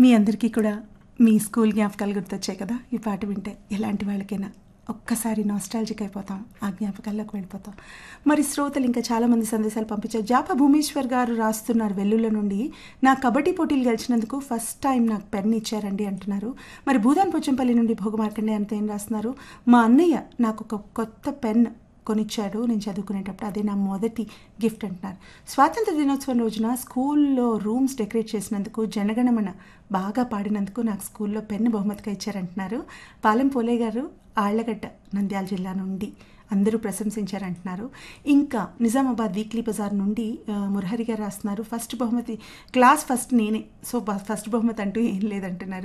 మీ అందరికీ కూడా మీ స్కూల్ జ్ఞాపకాలు గుర్తొచ్చాయి కదా ఈ పాట వింటే ఎలాంటి వాళ్ళకైనా ఒక్కసారి నాస్టాలజిక్ అయిపోతాం ఆ జ్ఞాపకాల్లోకి వెళ్ళిపోతాం మరి శ్రోతలు ఇంకా చాలామంది సందేశాలు పంపించారు జాప భూమేశ్వర్ గారు రాస్తున్నారు వెల్లుల నుండి నా కబడ్డీ పోటీలు గెలిచినందుకు ఫస్ట్ టైం నాకు పెన్ ఇచ్చారండి అంటున్నారు మరి భూదాన్ పోచంపల్లి నుండి భోగమార్కండే అంత ఏం రాస్తున్నారు మా అన్నయ్య నాకు ఒక కొత్త పెన్ కొనిచ్చాడు నేను చదువుకునేటప్పుడు అదే నా మొదటి గిఫ్ట్ అంటున్నారు స్వాతంత్ర దినోత్సవం రోజున స్కూల్లో రూమ్స్ డెకరేట్ చేసినందుకు జనగణమన బాగా పాడినందుకు నాకు స్కూల్లో పెన్ను బహుమతిగా ఇచ్చారంటున్నారు పాలెం పోలే గారు ఆళ్లగడ్డ నంద్యాల జిల్లా నుండి అందరూ ప్రశంసించారంటున్నారు ఇంకా నిజామాబాద్ వీక్లీ బజార్ నుండి ఆ, మురహరి గారు రాస్తున్నారు ఫస్ట్ బహుమతి క్లాస్ ఫస్ట్ నేనే సో ఫస్ట్ బహుమతి అంటూ ఏం లేదంటున్నారు